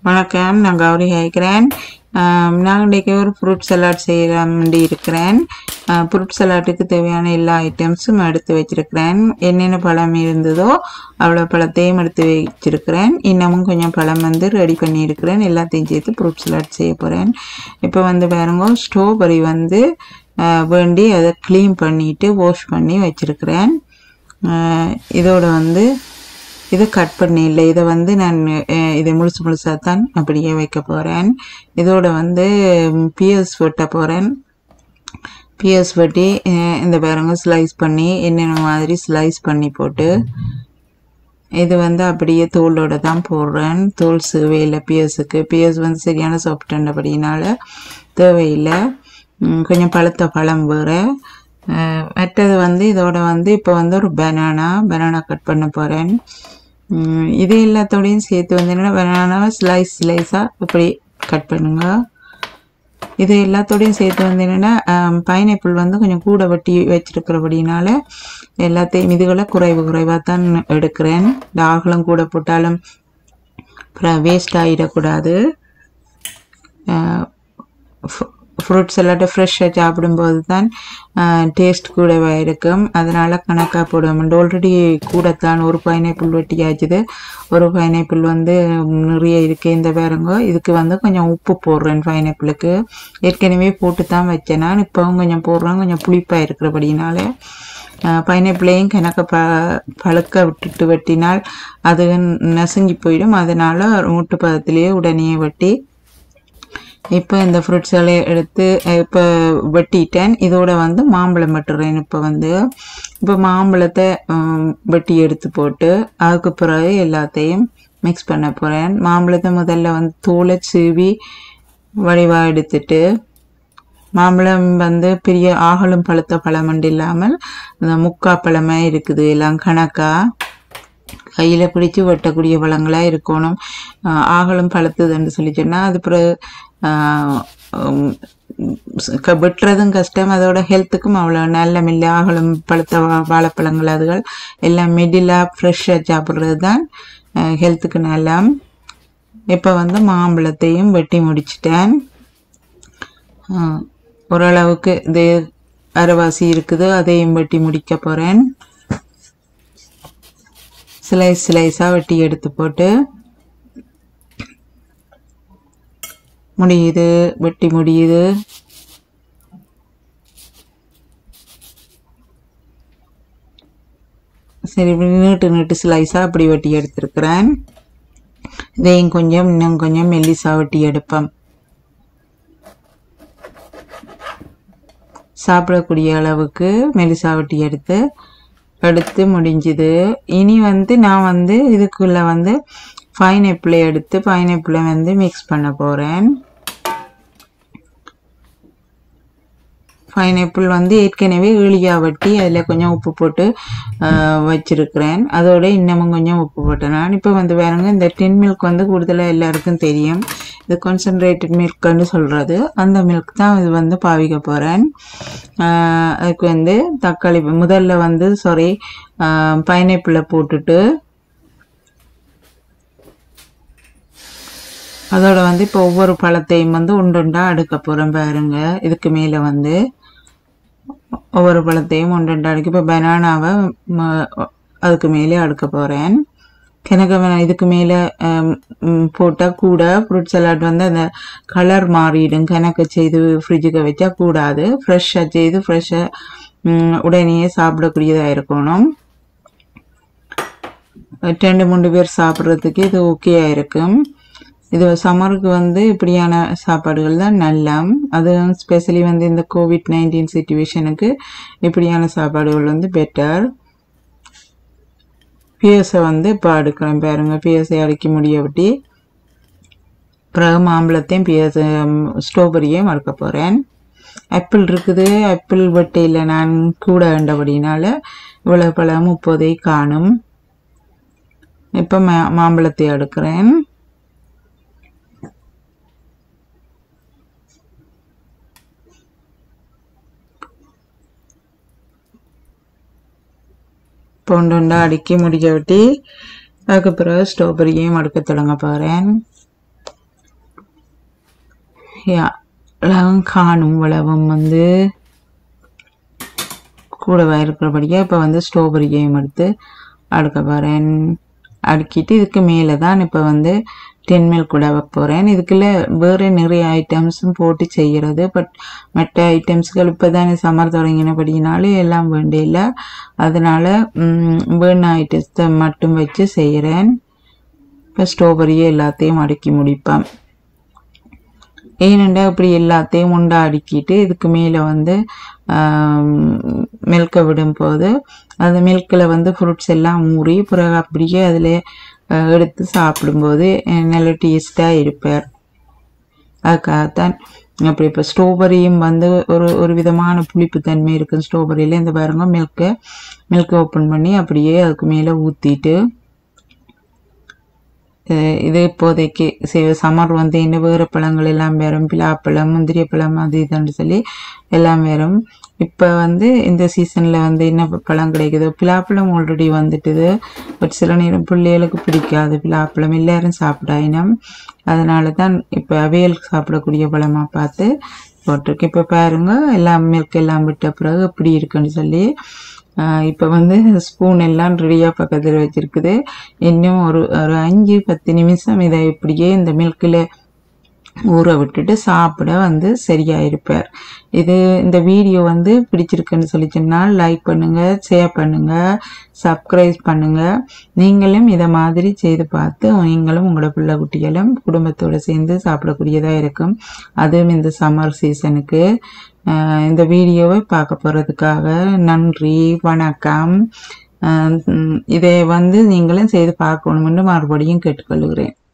வணக்கம் நான் கௌரி கேட்குறேன் நான் இன்றைக்கி ஒரு ஃப்ரூட் சலாட் செய்யலாம் வேண்டி இருக்கிறேன் ஃப்ரூட் சலாட்டுக்கு தேவையான எல்லா ஐட்டம்ஸும் எடுத்து வச்சிருக்கிறேன் என்னென்ன பழம் இருந்ததோ அவ்வளோ பழத்தையும் எடுத்து வச்சிருக்கிறேன் இன்னமும் கொஞ்சம் பழம் வந்து ரெடி பண்ணியிருக்கிறேன் எல்லாத்தையும் சேர்த்து ஃப்ரூட் சலாட் செய்ய போகிறேன் இப்போ வந்து பாருங்க ஸ்ட்ராபெரி வந்து அஹ், வேண்டி அதை க்ளீன் பண்ணிவிட்டு வாஷ் பண்ணி வச்சிருக்கிறேன் அஹ், இதோட வந்து இதை கட் பண்ணி இல்லை இதை வந்து நான் அஹ், இதை முழுசு முழுசாக தான் அப்படியே வைக்க போகிறேன் இதோட வந்து பிஎஸ் வெட்ட போகிறேன் பிஎஸ் வெட்டி அஹ், இந்த பாருங்க ஸ்லைஸ் பண்ணி என்னென்ன மாதிரி ஸ்லைஸ் பண்ணி போட்டு இது வந்து அப்படியே தோலோட தான் போடுறேன் தோல் தேவையில்லை பிஎஸ்க்கு பிஎஸ் வந்து சரியான சாப்பிட்டபடினால தேவையில்லை ம், கொஞ்சம் பழுத்த பழம் வேறு அஹ், மற்றது வந்து இதோட வந்து இப்போ வந்து ஒரு பனானா பனானா கட் பண்ண போகிறேன் இது எல்லாத்தோடையும் சேர்த்து வந்து என்னென்னா பனானாவை ஸ்லைஸ் ஸ்லைஸாக இப்படி கட் பண்ணுங்க இது எல்லாத்தோடையும் சேர்த்து வந்து என்னென்னா பைனாப்பிள் வந்து கொஞ்சம் கூட வெட்டி வச்சிருக்கிறபடினால எல்லாத்தையும் இதுகளை குறைவு குறைவாக தான் எடுக்கிறேன் இந்த ஆகலம் கூட போட்டாலும் அப்புறம் வேஸ்ட் ஆகிடக்கூடாது ஃப்ரூட்ஸ் எல்லாட்டும் ஃப்ரெஷ்ஷாக சாப்பிடும்போது தான் டேஸ்ட் கூடவா இருக்கும் அதனால் கணக்காக போடுவோம் ஆல்ரெடி கூடத்தான் ஒரு பைனாப்பிள் வெட்டியாச்சுது ஒரு பைனாப்பிள் வந்து நிறைய இருக்குது இந்த பாருங்க இதுக்கு வந்து கொஞ்சம் உப்பு போடுறேன் பைனாப்பிளுக்கு ஏற்கனவே போட்டு தான் வச்சேன் நான் இப்போவும் கொஞ்சம் போடுறேன் கொஞ்சம் புளிப்பாக இருக்கிறபடினால பைனாப்பிளையும் கணக்க ப பழுக்க விட்டுட்டு வெட்டினால் அது நசுங்கி போயிடும் அதனால் மூட்டு பதத்திலேயே உடனே வெட்டி இப்போ இந்த ஃப்ரூட்ஸ்களை எடுத்து இப்போ வெட்டிட்டேன் இதோட வந்து மாம்பழம் வெட்டுறேன் இப்போ வந்து இப்போ மாம்பழத்தை ம், வெட்டி எடுத்து போட்டு அதுக்கு பிறகு எல்லாத்தையும் மிக்ஸ் பண்ண போகிறேன் மாம்பழத்தை முதல்ல வந்து தோலை சீவி வடிவாக எடுத்துட்டு மாம்பழம் வந்து பெரிய ஆகலும் பழுத்த பழமண்டு இல்லாமல் இந்த முக்கா பழமே இருக்குது எல்லாம் கணக்காக கையில் பிடிச்சு வெட்டக்கூடிய பழங்களாக இருக்கணும் ஆஹ் ஆகலும் பழுத்ததுன்னு சொல்லி சொன்னால் அது பிறகு ஆஹ் உம் க- வெட்டுறதும் கஷ்டம் அதோட ஹெல்த்துக்கும் அவ்வளோ நல்ல மில்ல ஆகலும் பழுத்த வா- வாழைப்பழங்கள் அதுகள் எல்லாம் மிடிலாக ஃப்ரெஷ்ஷாக சாப்பிட்றது தான் ஹெல்த்துக்கு நல்லா இப்போ வந்து மாம்பழத்தையும் வெட்டி முடிச்சிட்டேன் ஆஹ் ஓரளவுக்கு இது அரைவாசி இருக்குது அதையும் வெட்டி முடிக்க போகிறேன் ஸ்லைஸ் ஸ்லைஸாக வெட்டி எடுத்து போட்டு முடியுது வெட்டி முடியுது சரி இப்படி நீட்டு நீட்டு ஸ்லைஸாக அப்படி வெட்டி எடுத்துருக்கிறேன் இதையும் கொஞ்சம் இன்னும் கொஞ்சம் மெல்லிசா வெட்டி எடுப்பேன் சாப்பிடக்கூடிய அளவுக்கு மெலிசா வெட்டி எடுத்து எடுத்து முடிஞ்சுது இனி வந்து நான் வந்து இதுக்குள்ள வந்து பைனாப்பிளை எடுத்து பைனாப்பிளை வந்து மிக்ஸ் பண்ண போகிறேன் பைனாப்பிள் வந்து ஏற்கனவே ஈழியா வெட்டி அதில் கொஞ்சம் உப்பு போட்டு ஆஹ், வச்சிருக்கிறேன் அதோட இன்னமும் கொஞ்சம் உப்பு போட்டேன் நான் இப்போ வந்து வேறங்க இந்த டின் மில்க் வந்து கூடுதலாக எல்லாருக்கும் தெரியும் இது கான்சன்ட்ரேட்டட் மில்க்னு சொல்கிறது அந்த மில்க் தான் இது வந்து பாவிக்க போகிறேன் அதுக்கு வந்து தக்காளி முதல்ல வந்து சாரி பைனாப்பிளை போட்டுட்டு அதோட வந்து இப்போ ஒவ்வொரு பழத்தையும் வந்து உண்டுண்டா அடுக்க போகிறேன் பாருங்க இதுக்கு மேலே வந்து ஒவ்வொரு பழத்தையும் உண்டுண்டா அடுக்க இப்போ பனானாவை அதுக்கு மேலே அடுக்க போகிறேன் கிணக்க வேணாம் இதுக்கு மேலே போட்டால் கூட ஃப்ரூட் சலாட் வந்து அந்த கலர் மாறிடும் கணக்கு செய்து ஃப்ரிட்ஜுக்கு வச்சா கூடாது ஃப்ரெஷ்ஷாக செய்து ஃப்ரெஷ்ஷாக உடனே சாப்பிடக்கூடியதாக இருக்கணும் ரெண்டு மூணு பேர் சாப்பிட்றதுக்கு இது ஓகேயா இருக்கும் இது சம்மருக்கு வந்து இப்படியான சாப்பாடுகள் தான் நல்லா அது ஸ்பெஷலி வந்து இந்த கோவிட் நைன்டீன் சுச்சுவேஷனுக்கு இப்படியான சாப்பாடுகள் வந்து பெட்டர் பிஎஸை வந்து இப்போ அடுக்கிறேன் பாருங்க பிஎஸ்ஐ அடுக்கி முடிய விட்டி பிறகு மாம்பழத்தையும் பிஎஸ் ஸ்ட்ராபெரியும் அடுக்க போகிறேன் ஆப்பிள் இருக்குது ஆப்பிள் வெட்டையில் நான் கூட வேண்டபடினால இவ்வளோ பழம் முப்பதை காணும் இப்போ மா மாம்பழத்தை அடுக்கிறேன் பொண்டுண்டா அடுக்கி முடிக்க விட்டு அதுக்கு பிறகு ஸ்ட்ராபெரியும் அடுக்க தொடங்க போகிறேன் யா இளவும் காணும் வளவும் வந்து கூடவா இருக்கிறபடியா இப்போ வந்து ஸ்ட்ராபெரியையும் எடுத்து அடுக்க போகிறேன் அடுக்கிட்டு இதுக்கு மேலே தான் இப்போ வந்து டென் மில்க் கூட போகிறேன் இதுக்குள்ள வேறு நிறைய ஐட்டம்ஸும் போட்டு செய்கிறது பட் மற்ற ஐட்டம்ஸ்கள் இப்போ தானே சம்மர் தொடங்கினபடினாலே எல்லாம் வேண்டியில்லை அதனால வேண ஐட்டத்தை மட்டும் வச்சு செய்கிறேன் இப்போ ஸ்ட்ராபெரியை எல்லாத்தையும் அடுக்கி முடிப்பேன் ஏனெண்டா இப்படி எல்லாத்தையும் உண்டா அடுக்கிட்டு இதுக்கு மேலே வந்து மில்கை விடும்போது அந்த மில்கில் வந்து ஃப்ரூட்ஸ் எல்லாம் ஊறி பிறகு அப்படியே அதில் எடுத்து சாப்பிடும்போது நல்ல டேஸ்டாக இருப்பார் அதுக்காகத்தான் அப்படி இப்போ ஸ்ட்ராபெரியும் வந்து ஒரு ஒரு விதமான புளிப்பு தன்மை இருக்குது ஸ்ட்ராபெரியில் இந்த பாருங்க மில்கை மில்கை ஓப்பன் பண்ணி அப்படியே அதுக்கு மேலே ஊற்றிட்டு இது இப்போதைக்கு சம்மர் வந்து இன்னும் வேறு பழங்கள் எல்லாம் வரும் பிலாப்பழம் முந்திரிய பழம் அது இதுன்னு சொல்லி எல்லாம் வரும் இப்போ வந்து இந்த சீசனில் வந்து என்ன பழம் கிடைக்குதோ பிலாப்பழம் ஆல்ரெடி வந்துட்டுது பட் சில நேரம் பிள்ளைகளுக்கு பிடிக்காது பிலாப்பழம் எல்லாரும் சாப்பிடாயினம் அதனால தான் இப்போ அவையல் சாப்பிடக்கூடிய பழமாக பார்த்து போட்டிருக்கு இப்போ பாருங்க எல்லாம் மில்க் எல்லாம் விட்ட பிறகு எப்படி இருக்குன்னு சொல்லி இப்போ வந்து ஸ்பூன் எல்லாம் ரெடியாக பக்கத்தில் வச்சுருக்குது இன்னும் ஒரு ஒரு அஞ்சு பத்து நிமிஷம் இதை இப்படியே இந்த மில்கில் ஊற விட்டுட்டு சாப்பிட வந்து சரியாக இருப்பார் இது இந்த வீடியோ வந்து பிடிச்சிருக்குன்னு சொல்லி சொன்னால் லைக் பண்ணுங்கள் ஷேர் பண்ணுங்கள் சப்ஸ்கிரைப் பண்ணுங்கள் நீங்களும் இதை மாதிரி செய்து பார்த்து நீங்களும் உங்களோட பிள்ளை குட்டிகளும் குடும்பத்தோடு சேர்ந்து சாப்பிடக்கூடியதாக இருக்கும் அதுவும் இந்த சம்மர் சீசனுக்கு இந்த வீடியோவை பார்க்க போகிறதுக்காக நன்றி வணக்கம் இதை வந்து நீங்களும் செய்து பார்க்கணும்னு மறுபடியும் கேட்டுக்கொள்கிறேன்